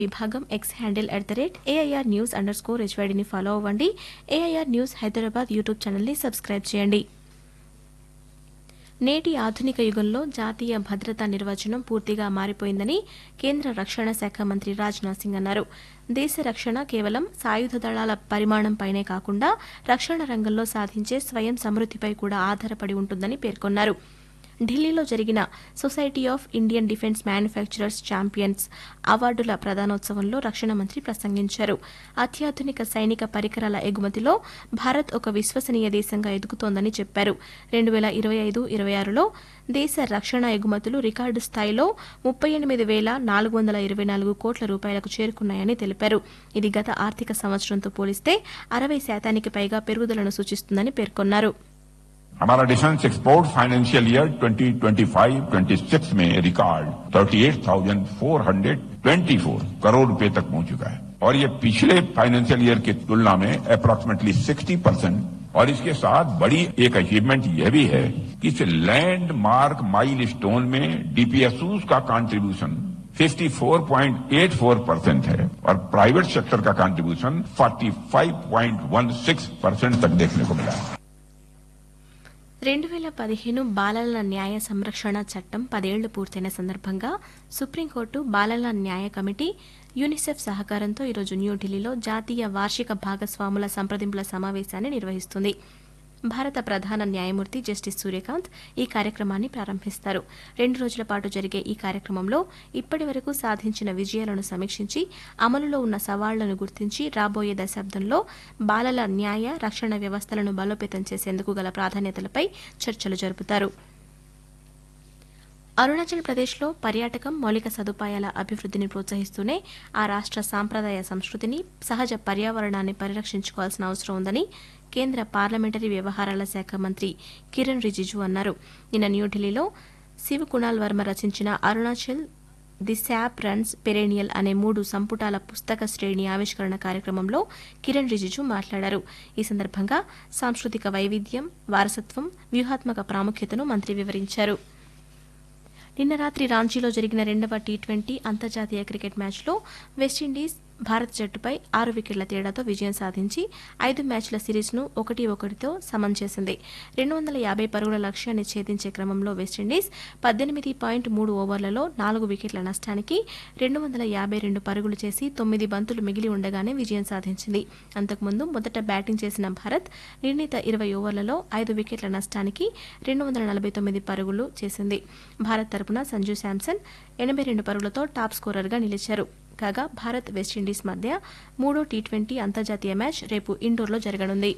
విభాగం X handle at the rate AIR news underscore హెచ్వైడిని follow అవ్వండి AIR news Hyderabad YouTube ఛానల్ని subscribe చేయండి నేటి ఆధునిక యుగంలో జాతీయ భద్రతా నిర్వచనం పూర్తిగా మారిపోయిందని కేంద్ర రక్షణ శాఖ మంత్రి రాజ్నాథ్ సింగ్ అన్నారు దేశ రక్షణ కేవలం సాయుధ దళాల పరిమాణంపైనే కాకుండా రక్షణ రంగంలో సాధించే స్వయం సమృద్దిపై కూడా ఆధారపడి ఉంటుందని పేర్కొన్నారు ఢిల్లీలో జరిగిన society of Indian defence manufacturers champions అవార్డుల ప్రదానోత్సవంలో రక్షణ మంత్రి ప్రసంగించారు అత్యాధునిక సైనిక పరికరాల ఎగుమతిలో భారత్ ఒక విశ్వసనీయ దేశంగా ఎదుగుతోందని చెప్పారు రెండు వేల ఇరవై ఐదు ఇరవై ఆరులో దేశ రక్షణ ఎగుమతులు రికార్డు స్థాయిలో ముప్పై ఎనిమిది వేల నాలుగు వందల ఇరవై నాలుగు కోట్ల రూపాయలకు చేరుకున్నాయని తెలిపారు ఇది గత ఆర్థిక సంవత్సరంతో పోలిస్తే అరవై శాతానికి పైగా పెరుగుదలను సూచిస్తుందని పేర్కొన్నారు हमारा डिफेंस एक्सपोर्ट फाइनेंशियल ईयर 2025-26 में रिकॉर्ड 38,424 करोड़ रुपए तक पहुंच चुका है और ये पिछले फाइनेंशियल ईयर की तुलना में अप्रोक्सीमेटली 60 परसेंट और इसके साथ बड़ी एक अचीवमेंट यह भी है कि इस लैंडमार्क माइल स्टोन में डीपीएसयूज का कंट्रीब्यूशन 54.84 परसेंट है और प्राइवेट सेक्टर का कंट्रीब्यूशन 45.16 परसेंट तक देखने को मिला है రెండు వేల పదిహేను బాలల న్యాయ సంరక్షణ చట్టం పదేళ్లు పూర్తయిన సందర్భంగా సుప్రీంకోర్టు బాలల న్యాయ కమిటీ యూనిసెఫ్ సహకారంతో ఈరోజు న్యూఢిల్లీలో జాతీయ వార్షిక భాగస్వాముల సంప్రదింపుల సమావేశాన్ని నిర్వహిస్తుంది భారత ప్రధాన న్యాయమూర్తి జస్టిస్ సూర్యకాంత్ ఈ కార్యక్రమాన్ని ప్రారంభిస్తారు రెండు రోజుల పాటు జరిగే ఈ కార్యక్రమంలో ఇప్పటి వరకు సాధించిన విజయాలను సమీక్షించి అమలులో ఉన్న సవాళ్లను గుర్తించి రాబోయే దశాబ్దంలో బాలల న్యాయ రక్షణ వ్యవస్థలను బలోపేతం చేసేందుకు గల ప్రాధాన్యతలపై చర్చలు జరుపుతారు అరుణాచల్ ప్రదేశ్లో పర్యాటకం మౌలిక సదుపాయాల అభివృద్ధిని ప్రోత్సహిస్తూనే ఆ రాష్ట్ర సాంప్రదాయ సంస్కృతిని సహజ పర్యావరణాన్ని పరిరక్షించుకోవాల్సిన అవసరం ఉందని కేంద్ర పార్లమెంటరీ వ్యవహారాల శాఖ మంత్రి కిరణ్ రిజిజు అన్నారు నిన్న న్యూఢిల్లీలో శివ్ కుణాల్ వర్మ రచించిన Arunachal the sap runs perennial అనే మూడు సంపుటాల పుస్తక శ్రేణి ఆవిష్కరణ కార్యక్రమంలో కిరణ్ రిజిజు మాట్లాడారు ఈ సందర్భంగా సాంస్కృతిక వైవిధ్యం వారసత్వం వ్యూహాత్మక ప్రాముఖ్యతను మంత్రి వివరించారు నిన్న రాత్రి రాంచీలో జరిగిన రెండవ టీ ట్వంటీ అంతర్జాతీయ క్రికెట్ మ్యాచ్లో వెస్టిండీస్ భారత్ జట్టుపై ఆరు వికెట్ల తేడాతో విజయం సాధించి ఐదు మ్యాచ్ల సిరీస్ను ఒకటి ఒకటితో సమం చేసింది రెండు వందల యాభై పరుగుల లక్ష్యాన్ని ఛేదించే క్రమంలో వెస్టిండీస్ పద్దెనిమిది పాయింట్ మూడు ఓవర్లలో నాలుగు వికెట్ల నష్టానికి రెండు వందల యాభై రెండు పరుగులు చేసి తొమ్మిది బంతులు మిగిలి ఉండగానే విజయం సాధించింది అంతకుముందు మొదట బ్యాటింగ్ చేసిన భారత్ నిర్ణీత ఇరవై ఓవర్లలో ఐదు వికెట్ల నష్టానికి రెండు వందల నలభై తొమ్మిది పరుగులు చేసింది భారత్ తరపున సంజు శాంసన్ ఎనభై రెండు పరుగులతో టాప్ స్కోరర్గా నిలిచారు కాగా భారత్ వెస్టిండీస్ మధ్య మూడో టీ ట్వంటీ అంతర్జాతీయ మ్యాచ్ రేపు ఇండోర్లో జరగనుంది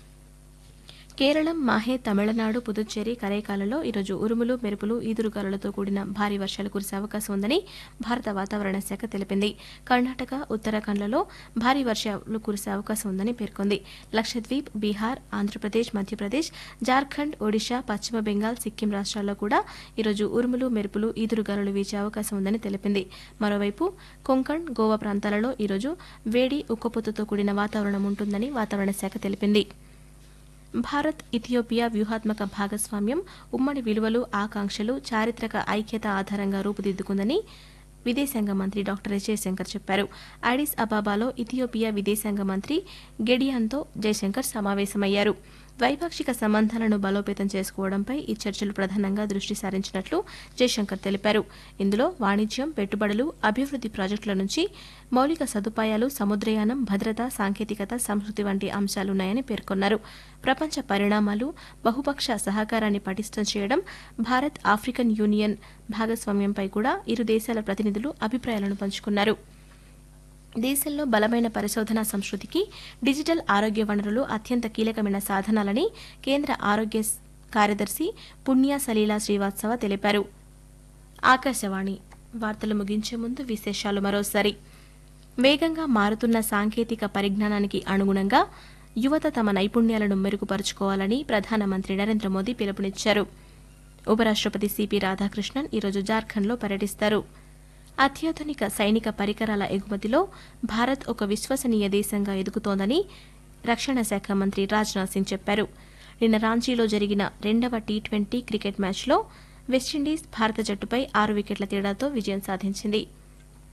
కేరళం మాహే తమిళనాడు పుదుచ్చేరి కరైకాలలో ఈరోజు ఉరుములు మెరుపులు ఈదురుగాలులతో కూడిన భారీ వర్షాలు కురిసే అవకాశం ఉందని భారత వాతావరణ శాఖ తెలిపింది కర్ణాటక ఉత్తరాఖండ్లలో భారీ వర్షాలు కురిసే అవకాశం ఉందని పేర్కొంది లక్షద్వీప్ బీహార్ ఆంధ్రప్రదేశ్ మధ్యప్రదేశ్ జార్ఖండ్ ఒడిషా పశ్చిమ బెంగాల్ సిక్కిం రాష్ట్రాల్లో కూడా ఈరోజు ఉరుములు మెరుపులు ఈదురుగాలులు వీచే అవకాశం ఉందని తెలిపింది మరోవైపు కొంకణ్ గోవా ప్రాంతాలలో ఈరోజు వేడి ఉక్కపోతతో కూడిన వాతావరణం ఉంటుందని వాతావరణ శాఖ తెలిపింది భారత్ ఇథియోపియా వ్యూహాత్మక భాగస్వామ్యం ఉమ్మడి విలువలు ఆకాంక్షలు చారిత్రక ఐక్యత ఆధారంగా రూపుదిద్దుకుందని విదేశాంగ మంత్రి డాక్టర్ ఎస్ జయశంకర్ చెప్పారు అడిస్ అబాబాలో ఇథియోపియా విదేశాంగ మంత్రి గెడియాన్తో జయశంకర్ సమావేశమయ్యారు ద్వైపాక్షిక సంబంధాలను బలోపేతం చేసుకోవడంపై ఈ చర్చలు ప్రధానంగా దృష్టి సారించినట్లు జయశంకర్ తెలిపారు ఇందులో వాణిజ్యం పెట్టుబడులు అభివృద్ది ప్రాజెక్టుల నుంచి మౌలిక సదుపాయాలు సముద్రయానం భద్రత సాంకేతికత సంస్కృతి వంటి అంశాలున్నాయని పేర్కొన్నారు ప్రపంచ పరిణామాలు బహుపక్ష సహకారాన్ని పటిష్టం చేయడం భారత్ ఆఫ్రికన్ యూనియన్ భాగస్వామ్యంపై కూడా ఇరు దేశాల ప్రతినిధులు అభిప్రాయాలను పంచుకున్నారు దేశంలో బలమైన పరిశోధనా సంస్కృతికి డిజిటల్ ఆరోగ్య వనరులు అత్యంత కీలకమైన సాధనాలని కేంద్ర ఆరోగ్య కార్యదర్శి పుణ్య సలీలా శ్రీవాత్సవ తెలిపారు ఆకాశవాణి వార్తలు ముగించే ముందు విశేషాలు మరోసారి వేగంగా మారుతున్న సాంకేతిక పరిజ్ఞానానికి అనుగుణంగా యువత తమ నైపుణ్యాలను మెరుగుపరుచుకోవాలని ప్రధానమంత్రి నరేంద్ర మోదీ పిలుపునిచ్చారు ఉపరాష్టపతి సిపి రాధాకృష్ణన్ ఈరోజు జార్ఖండ్లో పర్యటిస్తారు అత్యాధునిక సైనిక పరికరాల ఎగుమతిలో భారత్ ఒక విశ్వసనీయ దేశంగా ఎదుగుతోందని రక్షణ శాఖ మంత్రి రాజ్నాథ్ సింగ్ చెప్పారు నిన్న రాంచీలో జరిగిన రెండవ టీ ట్వంటీ క్రికెట్ మ్యాచ్లో వెస్టిండీస్ భారత జట్టుపై ఆరు వికెట్ల తేడాతో విజయం సాధించింది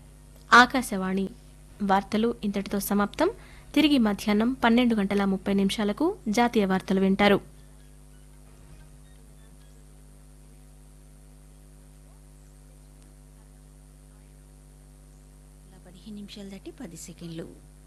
ఆకాశవాణి వార్తలు ఇంతటితో సమాప్తం తిరిగి మధ్యాహ్నం పన్నెండు గంటల ముప్పై నిమిషాలకు జాతీయ వార్తలు వింటారు పదిహేను నిమిషాలు దాటి పది సెకండ్లు